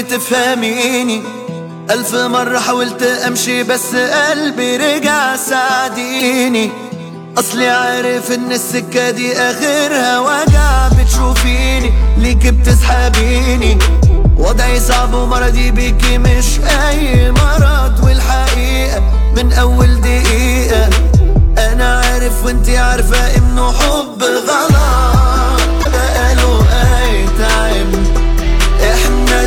تحاولي تفهميني ألف مرة حاولت أمشي بس قلبي رجع ساعديني أصلي عارف إن السكة دي آخرها وجع بتشوفيني ليك بتسحبيني وضعي صعب ومرضي بيكي مش أي مرض والحقيقة من أول دقيقة أنا عارف وإنتي عارفة إنه حب غلط بقاله أي تعب احنا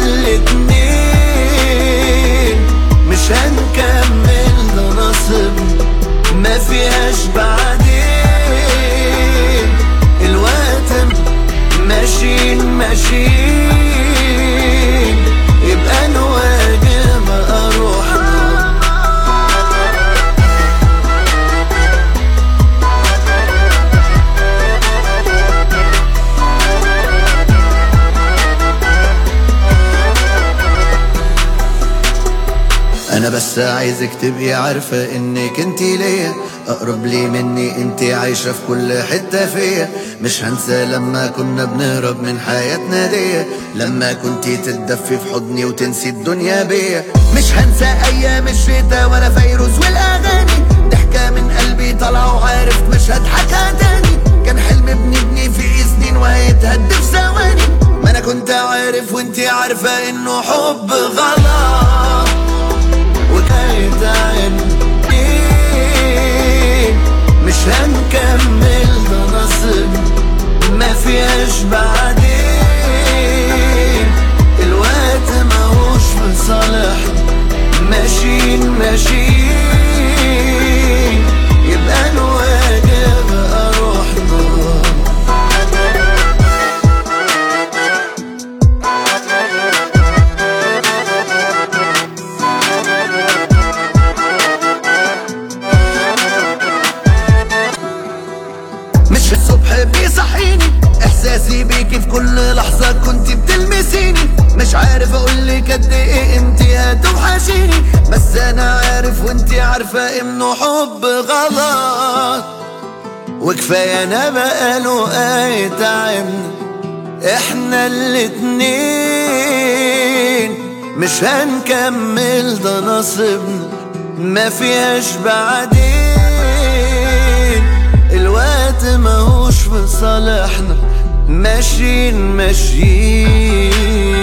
الاتنين مش هنكمل ده نصب ما فيهاش بعدين الوقت ماشيين ماشيين يبقى نواجه اروح انا بس عايزك تبقي عارفة انك انتي ليا اقرب لي مني انتي عايشة في كل حتة فيا مش هنسى لما كنا بنهرب من حياتنا دي لما كنتي تتدفي في حضني وتنسي الدنيا بيا مش هنسى ايام الشتا ولا فيروز والاغاني ضحكة من قلبي طالعة وعارف مش هضحكها تاني كان حلم بنبني فيه سنين وهيتهد في ثواني ما انا كنت عارف وانتي عارفة انه حب غلط وكايت عينين مش هنكمل ده نصب ما فيهاش بعدين الوقت ماهوش في صالحنا ماشيين ماشيين يبقى نواجه بقى روحنا مش الصبح بيصحيني احساسي بيكي في كل لحظة كنت بتلمسيني مش عارف اقولك قد ايه انتي هتوحشيني بس انا عارف وانتي عارفة انه حب غلط وكفاية انا بقاله اي تعبنا احنا الاتنين مش هنكمل ده نصيبنا ما فيهاش بعدين الوقت ماهوش في صالحنا ماشيين ماشيين